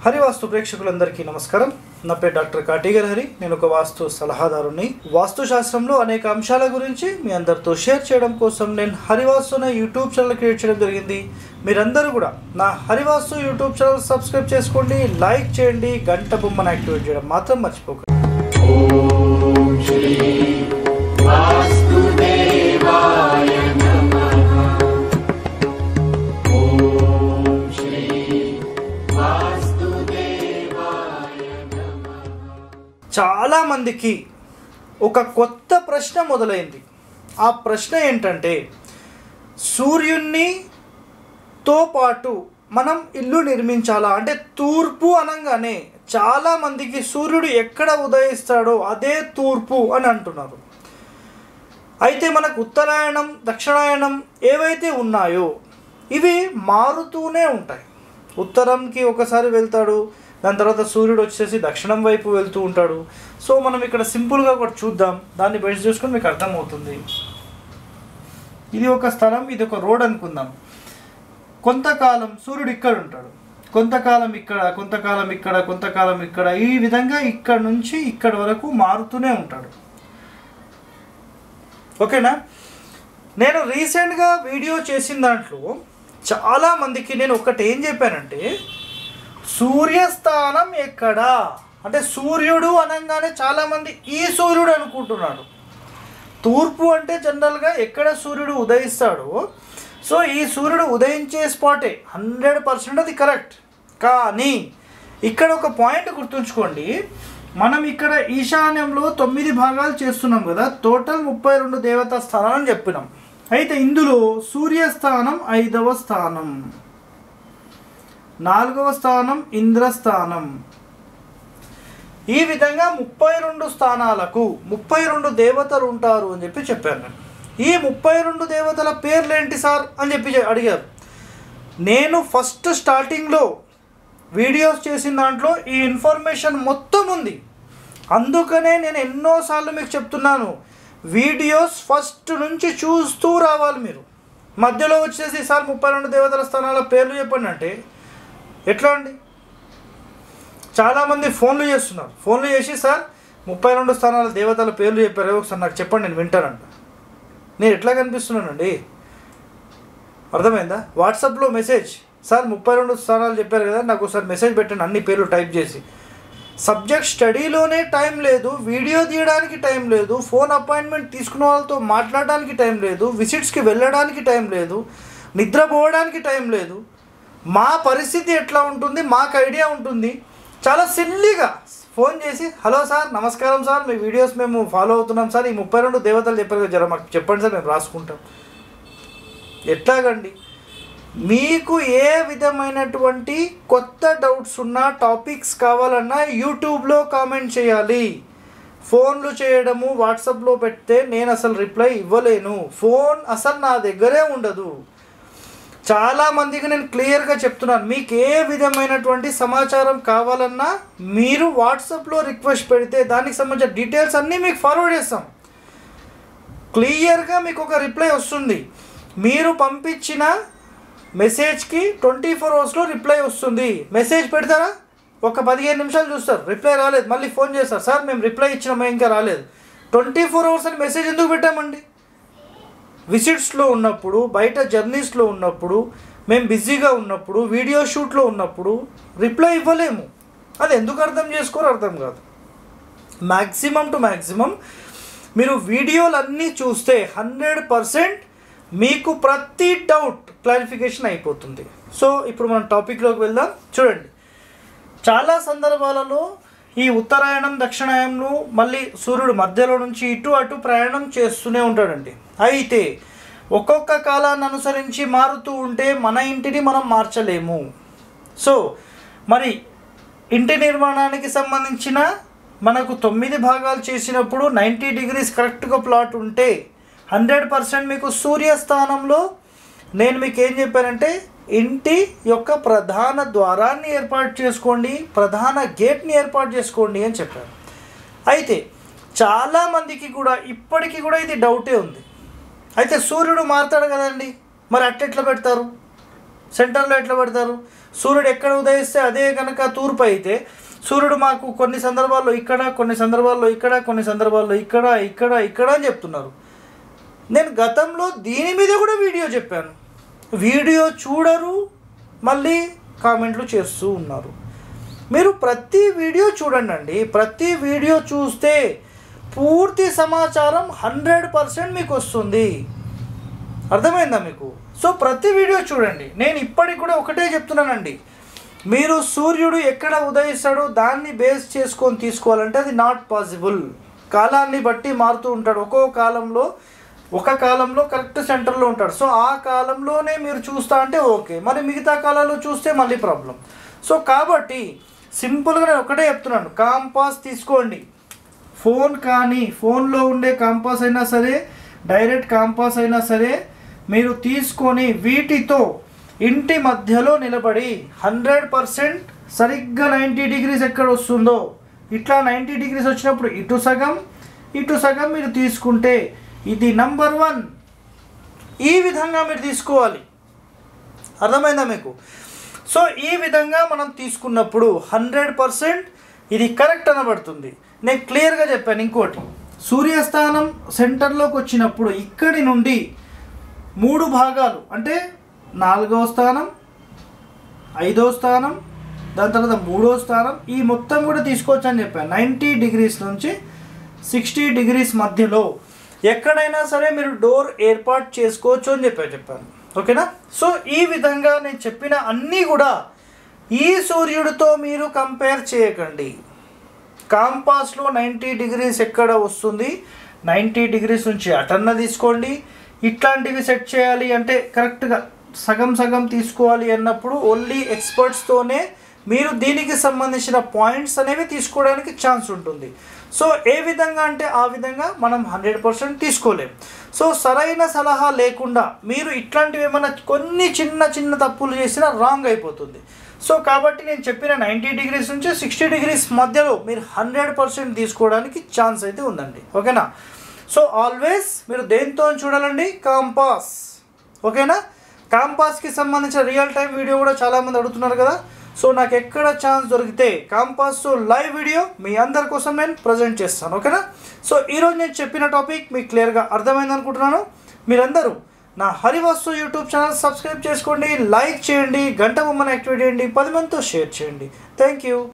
హరివాస్తు ప్రేక్షకులందరికీ నమస్కారం నా పేరు డాక్టర్ కాటిగర్ హరి నేను ఒక వాస్తు సలహాదారుని వాస్తు శాస్త్రంలో అనేక అంశాల గురించి మీ అందరితో షేర్ చేయడం కోసం నేను హరివాస్తు అనే యూట్యూబ్ ఛానల్ క్రియేట్ చేయడం జరిగింది మీరందరూ కూడా నా హరివాస్తు యూట్యూబ్ ఛానల్ సబ్స్క్రైబ్ చేసుకోండి లైక్ చేయండి గంట బొమ్మను యాక్టివేట్ చేయడం మాత్రం మర్చిపోకండి చాలా మందికి ఒక కొత్త ప్రశ్న మొదలైంది ఆ ప్రశ్న ఏంటంటే సూర్యున్ని తో పాటు మనం ఇల్లు నిర్మించాలా అంటే తూర్పు అనగానే చాలా మందికి సూర్యుడు ఎక్కడ ఉదయిస్తాడో అదే తూర్పు అని అంటున్నారు అయితే మనకు ఉత్తరాయణం దక్షిణాయనం ఏవైతే ఉన్నాయో ఇవి మారుతూనే ఉంటాయి ఉత్తరంకి ఒకసారి వెళ్తాడు దాని తర్వాత సూర్యుడు వచ్చేసి దక్షిణం వైపు వెళ్తూ ఉంటాడు సో మనం ఇక్కడ సింపుల్గా ఒకటి చూద్దాం దాన్ని బేస్ చేసుకొని మీకు అర్థమవుతుంది ఇది ఒక స్థలం ఇది ఒక రోడ్ అనుకుందాం కొంతకాలం సూర్యుడు ఇక్కడ ఉంటాడు కొంతకాలం ఇక్కడ కొంతకాలం ఇక్కడ కొంతకాలం ఇక్కడ ఈ విధంగా ఇక్కడ నుంచి ఇక్కడ వరకు మారుతూనే ఉంటాడు ఓకేనా నేను రీసెంట్గా వీడియో చేసిన దాంట్లో చాలా మందికి నేను ఒకటి ఏం చెప్పానంటే సూర్యస్థానం ఎక్కడా అంటే సూర్యుడు అనగానే చాలామంది ఈ సూర్యుడు అనుకుంటున్నాడు తూర్పు అంటే జనరల్గా ఎక్కడ సూర్యుడు ఉదయిస్తాడో సో ఈ సూర్యుడు ఉదయించే స్పాటే హండ్రెడ్ పర్సెంట్ అది కరెక్ట్ కానీ ఇక్కడ ఒక పాయింట్ గుర్తుంచుకోండి మనం ఇక్కడ ఈశాన్యంలో తొమ్మిది భాగాలు చేస్తున్నాం కదా టోటల్ ముప్పై రెండు దేవతా స్థానాలని చెప్పినాం అయితే ఇందులో సూర్యస్థానం ఐదవ స్థానం నాలుగవ స్థానం ఇంద్రస్థానం ఈ విధంగా ముప్పై రెండు స్థానాలకు ముప్పై రెండు దేవతలు ఉంటారు అని చెప్పి చెప్పాను నేను ఈ ముప్పై రెండు దేవతల పేర్లు ఏంటి సార్ అని చెప్పి చె- అడిగారు నేను ఫస్ట్ స్టార్టింగ్లో వీడియోస్ చేసిన దాంట్లో ఈ ఇన్ఫర్మేషన్ మొత్తం ఉంది అందుకనే నేను ఎన్నోసార్లు మీకు చెప్తున్నాను వీడియోస్ ఫస్ట్ నుంచి చూస్తూ రావాలి మీరు మధ్యలో వచ్చేసి సార్ ముప్పై రెండు దేవతల స్థానాల పేర్లు చెప్పండి అంటే ఎట్లా అండి చాలామంది ఫోన్లు చేస్తున్నారు ఫోన్లు చేసి సార్ ముప్పై రెండు స్థానాల దేవతల పేర్లు చెప్పారు ఒకసారి నాకు చెప్పండి నేను వింటానంట నేను ఎట్లా కనిపిస్తున్నానండి అర్థమైందా వాట్సాప్లో మెసేజ్ సార్ ముప్పై రెండు స్థానాలు చెప్పారు కదా నాకు ఒకసారి మెసేజ్ పెట్టండి అన్ని పేర్లు టైప్ చేసి సబ్జెక్ట్ స్టడీలోనే టైం లేదు వీడియో తీయడానికి టైం లేదు ఫోన్ అపాయింట్మెంట్ తీసుకున్న వాళ్ళతో మాట్లాడడానికి టైం లేదు విజిట్స్కి వెళ్ళడానికి టైం లేదు నిద్రపోవడానికి టైం లేదు మా పరిస్థితి ఎట్లా ఉంటుంది మాకు ఐడియా ఉంటుంది చాలా సిల్లీగా ఫోన్ చేసి హలో సార్ నమస్కారం సార్ మీ వీడియోస్ మేము ఫాలో అవుతున్నాం సార్ ఈ ముప్పై రెండు దేవతలు చెప్పారు కదా జర మాకు చెప్పండి సార్ మేము రాసుకుంటాం ఎట్లాగండి మీకు ఏ విధమైనటువంటి కొత్త డౌట్స్ ఉన్నా టాపిక్స్ కావాలన్నా యూట్యూబ్లో కామెంట్ చేయాలి ఫోన్లు చేయడము వాట్సాప్లో పెడితే నేను అసలు రిప్లై ఇవ్వలేను ఫోన్ అసలు నా దగ్గరే ఉండదు చాలా మందికి నేను క్లియర్గా చెప్తున్నాను మీకు ఏ విధమైనటువంటి సమాచారం కావాలన్నా మీరు వాట్సాప్లో రిక్వెస్ట్ పెడితే దానికి సంబంధించిన డీటెయిల్స్ అన్నీ మీకు ఫార్వర్డ్ చేస్తాం క్లియర్గా మీకు ఒక రిప్లై వస్తుంది మీరు పంపించిన మెసేజ్కి ట్వంటీ ఫోర్ అవర్స్లో రిప్లై వస్తుంది మెసేజ్ పెడతారా ఒక పదిహేను నిమిషాలు చూస్తారు రిప్లై రాలేదు మళ్ళీ ఫోన్ చేస్తారు సార్ మేము రిప్లై ఇచ్చినామా ఇంకా రాలేదు ట్వంటీ ఫోర్ అవర్స్ అని మెసేజ్ ఎందుకు పెట్టామండి విజిట్స్లో ఉన్నప్పుడు బయట జర్నీస్లో ఉన్నప్పుడు మేము బిజీగా ఉన్నప్పుడు వీడియో షూట్లో ఉన్నప్పుడు రిప్లై ఇవ్వలేము అది ఎందుకు అర్థం చేసుకోరో అర్థం కాదు మ్యాక్సిమం టు మ్యాక్సిమం మీరు వీడియోలన్నీ చూస్తే హండ్రెడ్ పర్సెంట్ మీకు ప్రతి డౌట్ క్లారిఫికేషన్ అయిపోతుంది సో ఇప్పుడు మనం టాపిక్లోకి వెళ్దాం చూడండి చాలా సందర్భాలలో ఈ ఉత్తరాయణం దక్షిణాయనంలో మళ్ళీ సూర్యుడు మధ్యలో నుంచి ఇటు అటు ప్రయాణం చేస్తూనే ఉంటాడండి అయితే ఒక్కొక్క కాలాన్ని అనుసరించి మారుతూ ఉంటే మన ఇంటిని మనం మార్చలేము సో మరి ఇంటి నిర్మాణానికి సంబంధించిన మనకు తొమ్మిది భాగాలు చేసినప్పుడు నైంటీ డిగ్రీస్ కరెక్ట్గా ప్లాట్ ఉంటే హండ్రెడ్ పర్సెంట్ మీకు సూర్యస్థానంలో నేను మీకు ఏం చెప్పానంటే ఇంటి యొక్క ప్రధాన ద్వారాన్ని ఏర్పాటు చేసుకోండి ప్రధాన గేట్ని ఏర్పాటు చేసుకోండి అని చెప్పాను అయితే చాలామందికి కూడా ఇప్పటికీ కూడా ఇది డౌటే ఉంది అయితే సూర్యుడు మారుతాడు కదండి మరి అట్టెట్లా పెడతారు సెంటర్లో ఎట్లా పెడతారు సూర్యుడు ఎక్కడ ఉదయిస్తే అదే కనుక తూర్పు అయితే సూర్యుడు మాకు కొన్ని సందర్భాల్లో ఇక్కడ కొన్ని సందర్భాల్లో ఇక్కడ కొన్ని సందర్భాల్లో ఇక్కడ ఇక్కడ ఇక్కడ అని చెప్తున్నారు నేను గతంలో దీని మీద కూడా వీడియో చెప్పాను వీడియో చూడరు మళ్ళీ కామెంట్లు చేస్తూ ఉన్నారు మీరు ప్రతి వీడియో చూడండి అండి ప్రతి వీడియో చూస్తే పూర్తి సమాచారం హండ్రెడ్ పర్సెంట్ మీకు వస్తుంది అర్థమైందా మీకు సో ప్రతి వీడియో చూడండి నేను ఇప్పటికి కూడా ఒకటే చెప్తున్నానండి మీరు సూర్యుడు ఎక్కడ ఉదయిస్తాడో దాన్ని బేస్ చేసుకొని తీసుకోవాలంటే అది నాట్ పాసిబుల్ కాలాన్ని బట్టి మారుతూ ఉంటాడు ఒక్కో కాలంలో ఒక కాలంలో కరెక్ట్ సెంటర్లో ఉంటాడు సో ఆ కాలంలోనే మీరు చూస్తా అంటే ఓకే మరి మిగతా కాలాల్లో చూస్తే మళ్ళీ ప్రాబ్లం సో కాబట్టి సింపుల్గా నేను ఒకటే చెప్తున్నాను కాంపాస్ తీసుకోండి ఫోన్ కానీ ఫోన్లో ఉండే కాంపాస్ అయినా సరే డైరెక్ట్ కాంపాస్ అయినా సరే మీరు తీసుకొని వీటితో ఇంటి మధ్యలో నిలబడి హండ్రెడ్ పర్సెంట్ సరిగ్గా నైంటీ డిగ్రీస్ ఎక్కడ వస్తుందో ఇట్లా నైంటీ డిగ్రీస్ వచ్చినప్పుడు ఇటు సగం ఇటు సగం మీరు తీసుకుంటే ఇది నంబర్ వన్ ఈ విధంగా మీరు తీసుకోవాలి అర్థమైందా మీకు సో ఈ విధంగా మనం తీసుకున్నప్పుడు హండ్రెడ్ పర్సెంట్ ఇది కరెక్ట్ అనబడుతుంది నేను క్లియర్గా చెప్పాను ఇంకోటి సూర్యస్థానం సెంటర్లోకి వచ్చినప్పుడు ఇక్కడి నుండి మూడు భాగాలు అంటే నాలుగవ స్థానం ఐదో స్థానం దాని తర్వాత మూడో స్థానం ఈ మొత్తం కూడా తీసుకోవచ్చు అని చెప్పాను నైంటీ డిగ్రీస్ నుంచి సిక్స్టీ డిగ్రీస్ మధ్యలో ఎక్కడైనా సరే మీరు డోర్ ఏర్పాటు చేసుకోవచ్చు అని చెప్పాను చెప్పాను ఓకేనా సో ఈ విధంగా నేను చెప్పిన అన్నీ కూడా ఈ సూర్యుడితో మీరు కంపేర్ చేయకండి కాంపాస్లో నైంటీ డిగ్రీస్ ఎక్కడ వస్తుంది నైంటీ డిగ్రీస్ నుంచి అటన్న తీసుకోండి ఇట్లాంటివి సెట్ చేయాలి అంటే కరెక్ట్గా సగం సగం తీసుకోవాలి అన్నప్పుడు ఓన్లీ ఎక్స్పర్ట్స్తోనే మీరు దీనికి సంబంధించిన పాయింట్స్ అనేవి తీసుకోవడానికి ఛాన్స్ ఉంటుంది సో ఏ విధంగా అంటే ఆ విధంగా మనం హండ్రెడ్ పర్సెంట్ తీసుకోలేం సో సరైన సలహా లేకుండా మీరు ఇట్లాంటివి ఏమైనా కొన్ని చిన్న చిన్న తప్పులు చేసినా రాంగ్ అయిపోతుంది సో కాబట్టి నేను చెప్పిన నైంటీ డిగ్రీస్ నుంచి సిక్స్టీ డిగ్రీస్ మధ్యలో మీరు హండ్రెడ్ పర్సెంట్ తీసుకోవడానికి ఛాన్స్ అయితే ఉందండి ఓకేనా సో ఆల్వేస్ మీరు దేంతో చూడాలండి కాంపాస్ ఓకేనా కాంపాస్కి సంబంధించిన రియల్ టైం వీడియో కూడా చాలామంది అడుగుతున్నారు కదా సో నాకు ఎక్కడ ఛాన్స్ దొరికితే కాంపాస్ లైవ్ వీడియో మీ అందరి కోసం నేను ప్రజెంట్ చేస్తాను ఓకేనా సో ఈరోజు నేను చెప్పిన టాపిక్ మీకు క్లియర్గా అర్థమైంది అనుకుంటున్నాను మీరందరూ నా హరివస్తు యూట్యూబ్ ఛానల్ సబ్స్క్రైబ్ చేసుకోండి లైక్ చేయండి గంట బొమ్మను యాక్టివేట్ చేయండి పది మందితో షేర్ చేయండి థ్యాంక్ యూ